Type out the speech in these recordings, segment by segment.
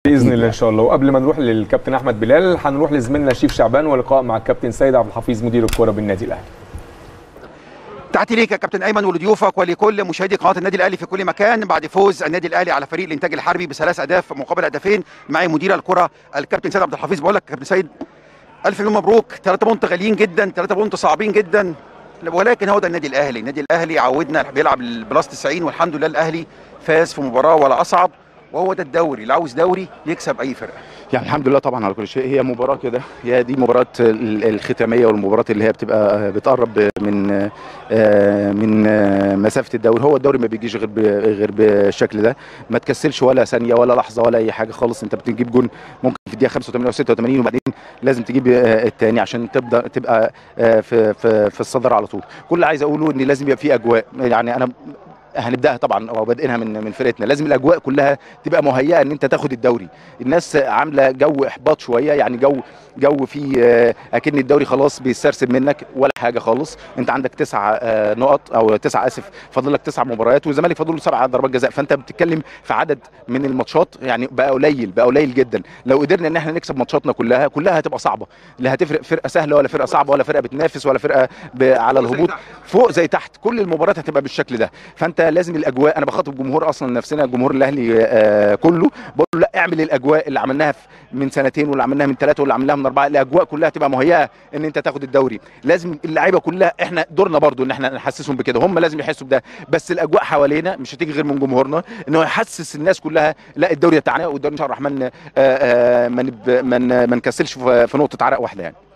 باذن الله ان شاء الله وقبل ما نروح للكابتن احمد بلال هنروح لزميلنا شريف شعبان ولقاء مع الكابتن سيد عبد الحفيظ مدير الكوره بالنادي الاهلي تحياتي ليك يا كابتن ايمن ولضيوفك ولكل مشاهدي قناه النادي الاهلي في كل مكان بعد فوز النادي الاهلي على فريق الانتاج الحربي بثلاث اهداف مقابل هدفين معي مدير الكره الكابتن سيد عبد الحفيظ بقول لك كابتن سيد الف مليون مبروك ثلاثة بونت غاليين جدا ثلاثة بونت صعبين جدا ولكن هو ده النادي الاهلي النادي الاهلي عودنا بيلعب البلاس 90 والحمد لله الاهلي فاز في مباراه ولا اصعب وهو ده الدوري اللي عاوز دوري يكسب اي فرقه يعني الحمد لله طبعا على كل شيء هي مباراه كده هي دي مباراه ال- الختاميه والمباراه اللي هي بتبقى بتقرب من آه، من آه، مسافه الدوري هو الدوري ما بيجيش غير ب- غير بالشكل ده ما تكسلش ولا ثانيه ولا لحظه ولا اي حاجه خالص انت بتجيب جون ممكن في الدقيقه 85 او 86 وبعدين لازم تجيب آه، الثاني عشان تبدا تبقى آه، في في في الصدر على طول كل اللي عايز اقوله ان لازم يبقى في اجواء يعني انا هنبداها طبعا او بادئينها من من فرقتنا لازم الاجواء كلها تبقى مهيئه ان انت تاخد الدوري الناس عامله جو احباط شويه يعني جو جو فيه آه، اكن الدوري خلاص بيسترسب منك ولا حاجه خالص انت عندك تسع آه، نقط او تسع اسف فاضل لك تسع مباريات والزمالك فاضل له سبع ضربات جزاء فانت بتتكلم في عدد من الماتشات يعني بقى قليل بقى قليل جدا لو قدرنا ان احنا نكسب ماتشاتنا كلها كلها هتبقى صعبه لا هتفرق فرقه سهله ولا فرقه صعبه ولا فرقه بتنافس ولا فرقه ب- على الهبوط فوق زي تحت كل المباريات هتبقى بالشكل ده فانت لازم الاجواء انا بخاطب جمهور اصلا نفسنا الجمهور الاهلي آه كله بقول له لا اعمل الاجواء اللي عملناها في- من سنتين واللي عملناها من ثلاثه واللي عملناها من اربعه الاجواء كلها تبقى مهيئه ان انت تاخد الدوري لازم اللعيبه كلها احنا دورنا برضو ان احنا نحسسهم بكده هم لازم يحسوا بده بس الاجواء حوالينا مش هتيجي غير من جمهورنا ان هو يحسس الناس كلها لا الدوري بتاعنا والدوري ان شاء الله الرحمن آه، آه، ما نب- ما ن- ما نكسلش في في نقطه عرق واحده يعني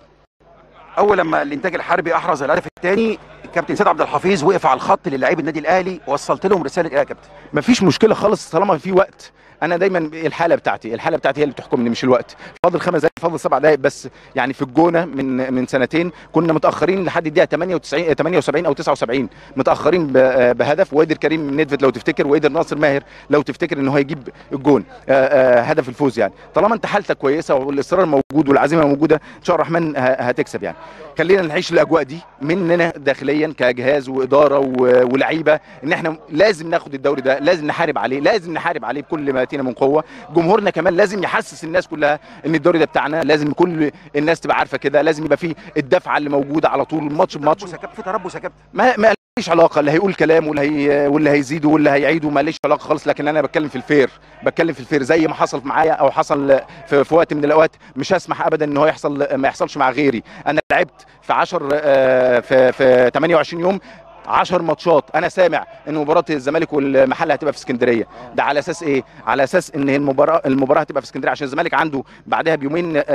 اول لما الانتاج الحربي احرز الهدف الثاني الكابتن سيد عبد الحفيظ وقف على الخط للاعيب النادي الاهلي وصلت لهم رساله ايه يا كابتن مفيش مشكله خالص طالما في وقت انا دايما الحاله بتاعتي الحاله بتاعتي هي اللي بتحكمني مش الوقت فاضل خمس دقائق فاضل سبع دقائق بس يعني في الجونه من من سنتين كنا متاخرين لحد الدقيقه 98 78 او 79 متاخرين ب- بهدف وقدر كريم ندفت لو تفتكر وقدر ناصر ماهر لو تفتكر ان هو يجيب الجون آه، آه، هدف الفوز يعني طالما انت حالتك كويسه والاصرار موجود والعزيمه موجوده ان شاء الله الرحمن ه- هتكسب يعني خلينا نعيش الاجواء دي مننا داخليا كجهاز واداره و- ولعيبه ان احنا لازم ناخد الدوري ده لازم نحارب عليه لازم نحارب عليه بكل ما اتينا من قوه جمهورنا كمان لازم يحسس الناس كلها ان الدوري ده بتاعنا لازم كل الناس تبقى عارفه كده لازم يبقى فيه الدفعه اللي موجوده على طول ماتش بماتش تربص يا كابتن في تربص يا كابتن ما ما ليش علاقه اللي هيقول كلام واللي هي واللي هيزيده واللي هيعيده ما ليش علاقه خالص لكن انا بتكلم في الفير بتكلم في الفير زي ما حصل معايا او حصل في, في وقت من الاوقات مش هسمح ابدا ان هو يحصل ما يحصلش مع غيري انا لعبت في 10 آه، في في 28 يوم 10 ماتشات انا سامع ان مباراه الزمالك والمحله هتبقى في اسكندريه ده على اساس ايه على اساس ان المباراه المباراه هتبقى في اسكندريه عشان الزمالك عنده بعدها بيومين آه،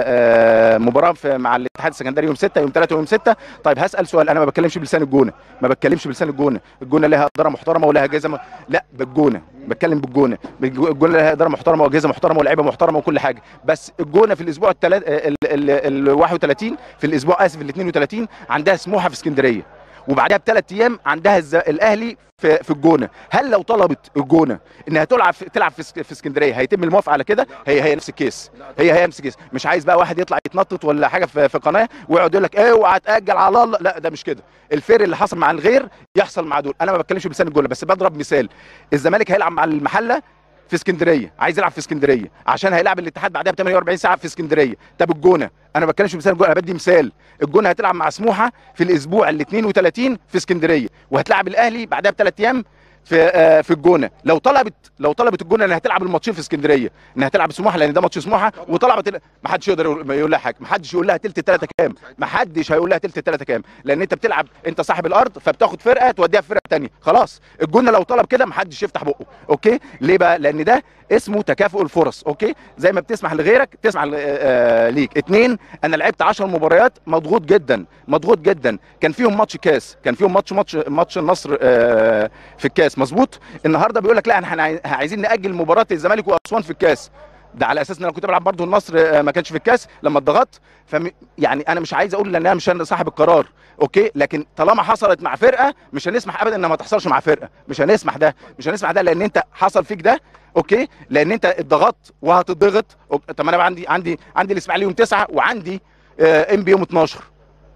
آه، مباراه في مع الاتحاد السكندري يوم 6 يوم 3 ويوم 6 طيب هسال سؤال انا ما بتكلمش بلسان الجونه ما بتكلمش بلسان الجونه الجونه لها اداره محترمه ولها جزء م... لا بالجونه بتكلم بالجونه بالجو- الجونه لها اداره محترمه واجهزه محترمه ولاعيبه محترمه وكل حاجه بس الجونه في الاسبوع الثلاث ال ال- ال 31 في الاسبوع اسف ال 32 عندها سموحه في اسكندريه وبعدها بثلاث ايام عندها الز... الاهلي في في الجونه هل لو طلبت الجونه انها تلعب في... تلعب في, اسك- في اسكندريه هيتم الموافقه على كده هي هي نفس الكيس هي هي نفس الكيس مش عايز بقى واحد يطلع يتنطط ولا حاجه في, في قناه ويقعد يقول لك اوعى تاجل على الله لا ده مش كده الفير اللي حصل مع الغير يحصل مع دول انا ما بتكلمش بلسان الجونه بس بضرب مثال الزمالك هيلعب مع المحله في اسكندريه عايز يلعب في اسكندريه عشان هيلعب الاتحاد بعدها ب 48 ساعه في اسكندريه طب الجونه انا ما بتكلمش مثال الجونه انا بدي مثال الجونه هتلعب مع سموحه في الاسبوع ال 32 في اسكندريه وهتلعب الاهلي بعدها بثلاث ايام في آه في الجونه لو طلبت لو طلبت الجونه انها تلعب الماتشين في اسكندريه انها تلعب سموحه لان ده ماتش سموحه وطلبت ما حدش يقدر يقول يقول لها حاجه ما حدش يقول لها تلت الثلاثه كام ما حدش هيقول لها تلت الثلاثه كام لان انت بتلعب انت صاحب الارض فبتاخد فرقه توديها في فرقه ثانيه خلاص الجونه لو طلب كده ما حدش يفتح بقه اوكي ليه بقى لان ده اسمه تكافؤ الفرص اوكي زي ما بتسمح لغيرك تسمح ل- آه ليك اتنين انا لعبت 10 مباريات مضغوط جدا مضغوط جدا كان فيهم ماتش كاس كان فيهم ماتش ماتش ماتش النصر آه في الكاس مظبوط النهارده بيقول لك لا احنا عاي- عايزين ناجل مباراه الزمالك واسوان في الكاس ده على اساس ان انا كنت بلعب برضه النصر آه، ما كانش في الكاس لما اتضغطت فم يعني انا مش عايز اقول ان انا مش أنا صاحب القرار اوكي لكن طالما حصلت مع فرقه مش هنسمح ابدا انها ما تحصلش مع فرقه مش هنسمح ده مش هنسمح ده لان انت حصل فيك ده اوكي لان انت اتضغطت وهتضغط أوك- طب ما انا عندي عندي عندي الاسماعيلي يوم 9 وعندي ام بي يوم 12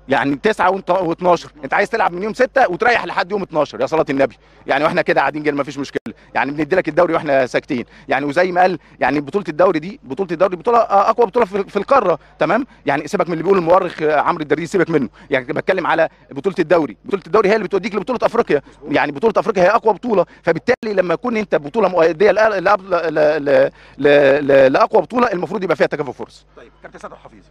يعني 9 و12 انت عايز تلعب من يوم 6 وتريح لحد يوم 12 يا صلاه النبي يعني واحنا كده قاعدين جاي ما فيش مشكله يعني بندي لك الدوري واحنا ساكتين يعني وزي ما قال يعني بطوله الدوري دي بطوله الدوري بطوله آه، اقوى بطوله في في القاره تمام يعني سيبك من اللي بيقول المؤرخ آه، عمرو الدريس سيبك منه يعني بتكلم على بطوله الدوري بطوله الدوري هي اللي بتوديك لبطوله افريقيا يعني بطوله افريقيا هي اقوى بطوله فبالتالي لما يكون انت بطوله مؤديه لأ- لأ- ل- ل- ل- ل- لاقوى بطوله المفروض يبقى فيها تكافؤ فرص طيب كابتن سيد عبد الحفيظ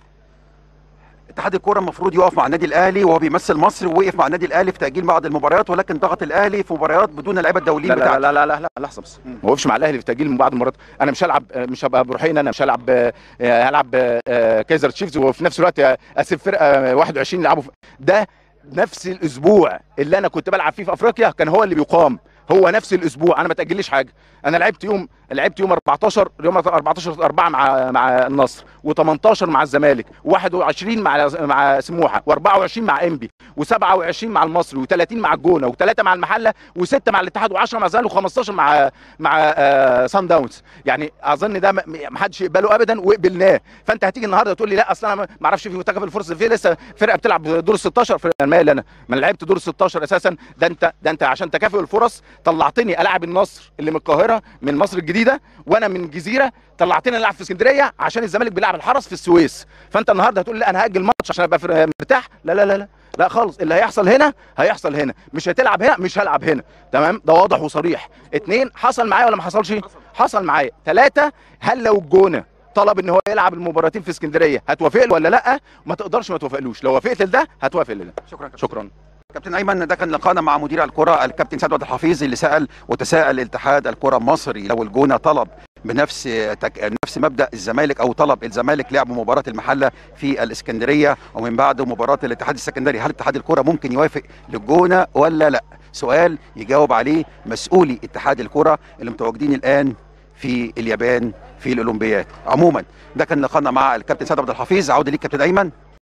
اتحاد الكوره المفروض يقف مع النادي الاهلي وهو بيمثل مصر ووقف مع النادي الاهلي في تاجيل بعض المباريات ولكن ضغط الاهلي في مباريات بدون اللعيبه الدوليين لا لا بتاعته لا لا لا, لا لحظه بس ما وقفش مع الاهلي في تاجيل من بعض المرات انا مش هلعب مش هبقى بروحين انا مش هلعب آه، هلعب آه، كايزر تشيفز وفي نفس الوقت اسيب فرقه 21 يلعبوا في- ده نفس الاسبوع اللي انا كنت بلعب فيه في افريقيا كان هو اللي بيقام هو نفس الاسبوع انا ما تاجليش حاجه انا لعبت يوم لعبت يوم 14 يوم 14 4 مع مع النصر و18 مع الزمالك و21 مع مع سموحه و24 مع انبي و27 مع المصري و30 مع الجونه و3 مع المحله و6 مع الاتحاد و10 مع الزمالك و15 مع مع آه سان داونز يعني اظن ده ما ما حدش يقبله ابدا وقبلناه فانت هتيجي النهارده تقول لي لا اصل انا ما ما اعرفش في تكافؤ الفرص في لسه فرقه بتلعب دور ال 16 فرقه مالي انا ما أنا لعبت دور ال 16 اساسا ده انت ده انت عشان تكافؤ الفرص طلعتني العب النصر اللي من القاهره من مصر الجديده وانا من الجزيره طلعتني العب في اسكندريه عشان الزمالك بيلعب الحرس في السويس فانت النهارده هتقول لي لا انا هاجل ماتش عشان ابقى فر- مرتاح لا لا لا لا لا خالص اللي هيحصل هنا هيحصل هنا مش هتلعب هنا مش هلعب هنا تمام ده واضح وصريح اتنين حصل معايا ولا ما حصلش حصل معايا ثلاثة هل لو الجونه طلب ان هو يلعب المباراتين في اسكندريه هتوافق له ولا لا ما تقدرش ما توافقلوش لو وافقت لده هتوافق لده شكرا كابتن. شكرا كابتن ايمن ده كان لقاءنا مع مدير الكره الكابتن سيد عبد الحفيظ اللي سال وتساءل اتحاد الكره المصري لو الجونه طلب بنفس تك... نفس مبدا الزمالك او طلب الزمالك لعب مباراه المحله في الاسكندريه ومن بعد مباراه الاتحاد السكندري هل اتحاد الكره ممكن يوافق للجونه ولا لا سؤال يجاوب عليه مسؤولي اتحاد الكره اللي متواجدين الان في اليابان في الاولمبياد عموما ده كان لقاءنا مع الكابتن سيد عبد الحفيظ عوده ليك كابتن ايمن